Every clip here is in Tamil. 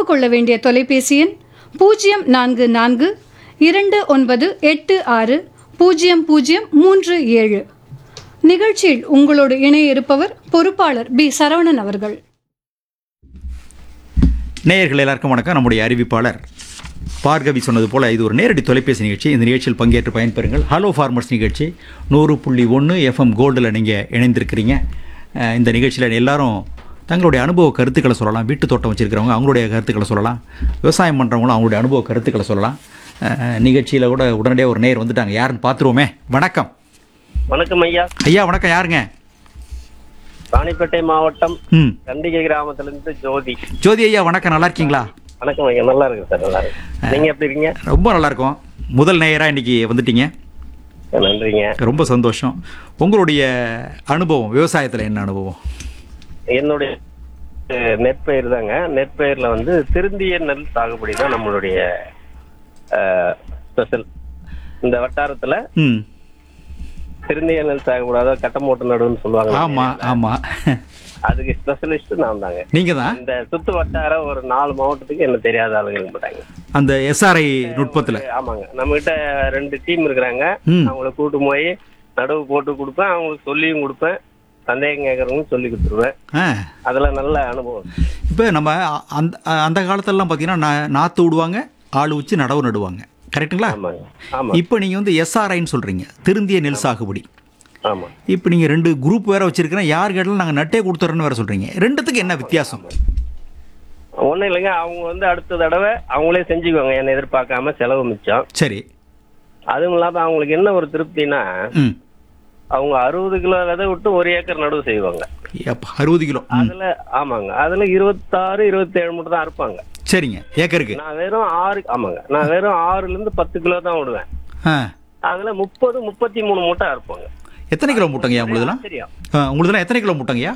கொள்ள வேண்டிய தொலைபேசி எண் பூஜ்ஜியம் நான்கு நான்கு இரண்டு ஒன்பது எட்டு ஆறு பூஜ்ஜியம் பூஜ்ஜியம் மூன்று ஏழு நிகழ்ச்சியில் உங்களோடு இணைய இருப்பவர் பொறுப்பாளர் பி சரவணன் அவர்கள் நேயர்கள் எல்லாருக்கும் வணக்கம் நம்முடைய அறிவிப்பாளர் பார்கவி சொன்னது போல் இது ஒரு நேரடி தொலைபேசி நிகழ்ச்சி இந்த நிகழ்ச்சியில் பங்கேற்று பயன்பெறுங்கள் ஹலோ ஃபார்மர்ஸ் நிகழ்ச்சி நூறு புள்ளி ஒன்று எஃப்எம் கோல்டில் நீங்கள் இணைந்திருக்கிறீங்க அஹ் இந்த நிகழ்ச்சியில் எல்லாரும் தங்களுடைய அனுபவ கருத்துக்களை சொல்லலாம் வீட்டு தோட்டம் வச்சுருக்கிறவங்க அவங்களுடைய கருத்துக்களை சொல்லலாம் விவசாயம் பண்ணுறவங்களும் அவங்களுடைய அனுபவ கருத்துக்களை சொல்லலாம் நிகழ்ச்சியில் கூட உடனடியாக ஒரு நேர் வந்துட்டாங்க யாருன்னு பார்த்துருவோமே வணக்கம் வணக்கம் ஐயா ஐயா வணக்கம் யாருங்க ராணிப்பேட்டை மாவட்டம் ம் கண்டிகை கிராமத்துல இருந்து ஜோதி ஜோதி ஐயா வணக்கம் நல்லா இருக்கீங்களா வணக்கம் ஐயா நல்லா இருக்கு சார் நல்லா இருக்கு நீங்க எப்படி இருக்கீங்க ரொம்ப நல்லா இருக்கோம் முதல் நேயராக இன்றைக்கி வந்துட்டீங்க நன்றிங்க ரொம்ப சந்தோஷம் உங்களுடைய அனுபவம் விவசாயத்தில் என்ன அனுபவம் என்னுடைய அஹ், நெற்பயிர் தாங்க நெற்பயிர்ல வந்து திருந்திய நெல் சாகுபடி தான் நம்மளுடைய ஸ்பெஷல் இந்த வட்டாரத்துல ம் திருந்திய நெல் சாகுபடி அதாவது கட்டமோட்டு நடுவுன்னு சொல்லுவாங்க ஆமாம் ஆமாம் அதுக்கு ஸ்பெஷலிஸ்ட் நான் தாங்க நீங்கள் தான் இந்த சுத்து வட்டாரம் ஒரு நாலு மாவட்டத்துக்கு என்ன தெரியாத ஆளுங்க மாட்டாங்க அந்த எஸ்ஆர்ஐ நுட்பத்தில் ஆமாங்க நம்ம கிட்ட ரெண்டு டீம் இருக்கிறாங்க ம் அவங்கள கூட்டு போய் நடவு போட்டு கொடுப்பேன் அவங்களுக்கு சொல்லியும் கொடுப்பேன் சந்தேகம் கேட்கறவங்க சொல்லி கொடுத்துருவேன் ஆ அதுல நல்ல அனுபவம் இப்போ நம்ம அ- அந்த அ- அந்த காலத்துலலாம் பார்த்தீங்கன்னா நா- நாற்று விடுவாங்க ஆள் வச்சு நடவு நடுவாங்க கரெக்ட்டுங்களா ஆமாங்க ஆமா இப்போ நீங்கள் வந்து எஸ்ஆர்ஐன்னு சொல்கிறீங்க திருந்திய நெல் சாகுபடி ஆமா இப்போ நீங்கள் ரெண்டு குரூப் வேறு வச்சுருக்கிறேன் யார் கேட்டாலும் நாங்கள் நட்டே கொடுத்துறோன்னு வேறு சொல்கிறீங்க ரெண்டுத்துக்கு என்ன வித்தியாசம் ஒண்ணும் இல்லைங்க அவங்க வந்து அடுத்த தடவை அவங்களே செஞ்சுக்குவாங்க என்னை எதிர்பார்க்காம செலவு மிச்சம் சரி அதுவும் இல்லாம அவங்களுக்கு என்ன ஒரு திருப்தினா ம் அவங்க அறுபது கிலோ விதை விட்டு ஒரு ஏக்கர் நடுவு செய்வாங்க அப்போ அறுபது கிலோ ம் அதுல ஆமாங்க அதுல இருபத்தாறு இருபத்தேழு மட்டும் தான் இருப்பாங்க சரிங்க ஏக்கருக்கு நான் வெறும் ஆறு ஆமாங்க நான் வெறும் ஆறுல இருந்து பத்து கிலோ தான் விடுவேன் ஆ அதுல முப்பது முப்பத்தி மூணு மூட்டை இருப்பாங்க எத்தனை கிலோ மூட்டைங்கய்யா உங்களுதுலாம் சரியா ஆ, உங்களுதுலாம் எத்தனை கிலோ மூட்டைங்கய்யா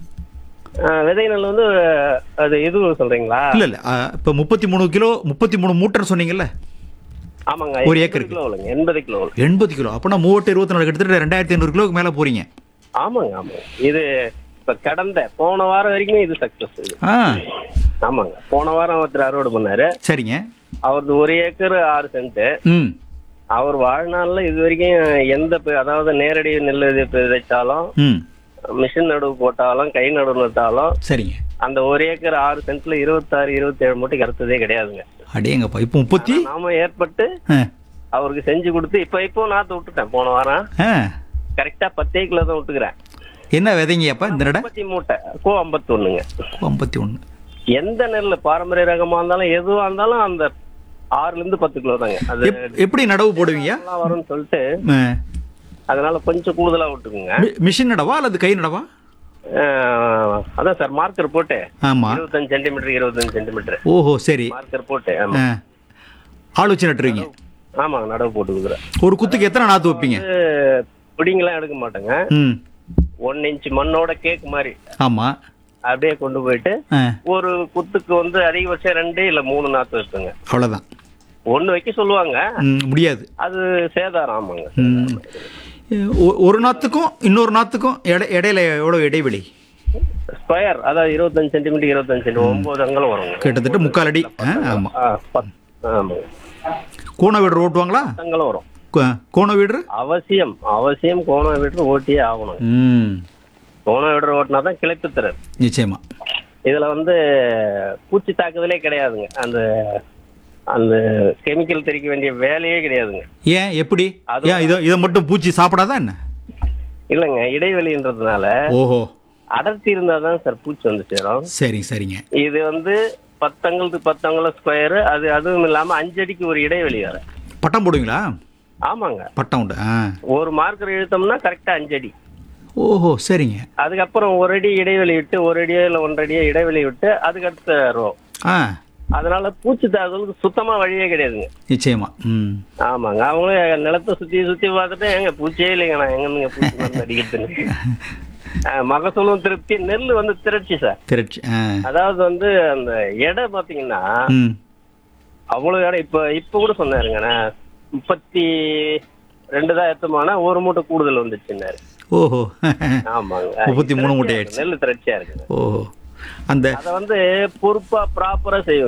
விதை நெல் வந்து அது எது சொல்றீங்களா இல்லை இல்லை இப்போ முப்பத்தி மூணு கிலோ முப்பத்தி மூணு மூட்டைன்னு சொன்னீங்கல்ல ஆமாங்க ஒரு 80 ஏக்கருக்கு. கிலோ இல்லைங்க எண்பது கிலோ இல்ல. எண்பது கிலோ அப்போனா மூவட்டு இருபத்தி நாலு கிட்டத்தட்ட ரெண்டாயிரத்தி ஐநூறு கிலோக்கு மேலே போகிறீங்க ஆமாங்க ஆமாங்க இது இப்ப கடந்த போன வாரம் வரைக்கும் இது சக்சஸ் ஆ ஆமாங்க போன வாரம் ஒருத்தர் அறுவடை பண்ணாரு சரிங்க அவரது ஒரு ஏக்கர் ஆறு சென்ட் ம் அவர் வாழ்நாள்ல இது வரைக்கும் எந்த ப- அதாவது நேரடி நெல் இது விதைச்சாலும் ம் மிஷின் நடுவு போட்டாலும் கை நடுவு நட்டாலும் சரிங்க அந்த ஒரு ஏக்கர் ஆறு சென்ட்ல இருபத்தாறு இருபத்தேழு மூட்டைக்கு அறுத்ததே கிடையாதுங்க அடேங்கப்பா இப்போ முப்பத்தி நாம ஏற்பட்டு ஆ அவருக்கு செஞ்சு கொடுத்து இப்ப இப்போ நாத்து விட்டுட்டேன் போன வாரம் ஆ கரெக்டா பத்தே கிலோ தான் விட்டுக்கிறேன் என்ன விதைங்கய்யாப்பா இந்த நட முப்பத்தி மூட்டை கோ ஐம்பத்தி ஒண்ணுங்க ஐம்பத்தி ஒன்று எந்த நெல் பாரம்பரிய ரகமா இருந்தாலும் எதுவா இருந்தாலும் அந்த ஆறுல இருந்து பத்து கிலோ தாங்க அது எப்படி நடவு போடுவீங்க நல்லா வரும்னு சொல்லிட்டு ஆ. அதனால கொஞ்சம் கூடுதலா விட்டுக்குங்க மி- மிஷின் நடவா அல்லது கை நடவா அஹ், அதான் சார் மார்க்கர் போட்டு ஆமாம் இருபத்தஞ்சு சென்டிமீட்டர் இருபத்தஞ்சு சென்டிமீட்டர் ஓஹோ சரி மார்க்கர் போட்டு ஆமா ஆ ஆள் வச்சு நட்டுருவீங்க ஆமா நடவு போட்டு கொடுக்குறேன் ஒரு குத்துக்கு எத்தனை நாற்று வைப்பீங்க புடிங்கெல்லாம் எடுக்க மாட்டேங்க ம் ஒன் இன்ச் மண்ணோட கேக் மாதிரி ஆமாம் அப்படியே கொண்டு போயிட்டு ஆ ஒரு குத்துக்கு வந்து அதிகபட்சம் ரெண்டு இல்ல மூணு நாத்து வைப்பேங்க அவ்வளோதான் ஒண்ணு வைக்க சொல்லுவாங்க ம் முடியாது அது சேதாரம் ஆமாங்க ம். ஒ- ஒரு நாற்றுக்கும் இன்னொரு நாற்றுக்கும் இடை இடையில எவ்வளோ இடைவெளி ஸ்கொயர் அதாவது இருபத்தஞ்சு சென்டிமீட்டர் இருபத்தஞ்சு சென்டிமீட்டர் ஒன்பது அங்கலம் வருங்க கிட்டத்தட்ட முக்கால் அடி ஆ ஆமாம் ஆ, பத்- ஆமாங்க கோண வீடு ஓட்டுவாங்களா அங்கலம் வரும் கோ- கோண வீடு அவசியம் அவசியம் கோண வீட்டு ஓட்டியே ஆகணும் ம் கோண வீடு ஓட்டினா தான் கிளைப்பு திறன் நிச்சயமா இதுல வந்து பூச்சி தாக்குதலே கிடையாதுங்க அந்த அந்த கெமிக்கல் தெளிக்க வேண்டிய வேலையே கிடையாதுங்க ஏன் எப்படி அது- ஏன் இதை இதை மட்டும் பூச்சி சாப்பிடாதா என்ன இல்லைங்க இடைவெளின்றதுனால ஓஹோ அடர்த்தி இருந்தாதான் சார் பூச்சி வந்து சேரும் சரிங்க சரிங்க இது வந்து பத்தங்களுக்கு பத்தங்கலம் ஸ்கொயர் அது அதுவும் இல்லாம அஞ்சு அடிக்கு ஒரு இடைவெளி வேற பட்டம் போடுவீங்களா ஆமாங்க பட்டம் உண்டு ஆ ஒரு மார்க்கர் இழுத்தோம்னா கரெக்டா அஞ்சு அடி ஓஹோ சரிங்க அதுக்கப்புறம் ஒரு அடி இடைவெளி விட்டு ஒரு அடியோ இல்ல ஒன்றரை அடியோ இடைவெளி விட்டு அதுக்கு அடுத்த ரோ ஆ அதனால பூச்சி தாக்குதலுக்கு சுத்தமா வழியே கிடையாதுங்க நிச்சயமா ம் ஆமாங்க அவங்களும் நிலத்தை சுத்தி சுத்தி பார்த்துட்டு எங்க பூச்சியே இல்லைங்க நான் எங்க நீங்க பூச்சி மருந்து அடிக்கிறதுன்னு ஆஹ் மகசூலும் திருப்தி நெல் வந்து திரட்சி சார் திரட்சி ஆ அதாவது வந்து அந்த எடை பாத்தீங்கன்னா ம் அவ்வளவு எடை இப்ப இப்ப கூட சொன்னாருங்க நான் முப்பத்தி ரெண்டு தான் எத்தமான ஒரு மூட்டை கூடுதல் வந்துச்சுன்னாரு ஓஹோ ஆமாங்க முப்பத்தி மூணு மூட்டை திரட்சியா இருக்கு. நெல் திரட்சியா இருக்குங்க ஓஹோ அந்த அத வந்து பொறுப்பா ப்ராப்பரா செய்யும்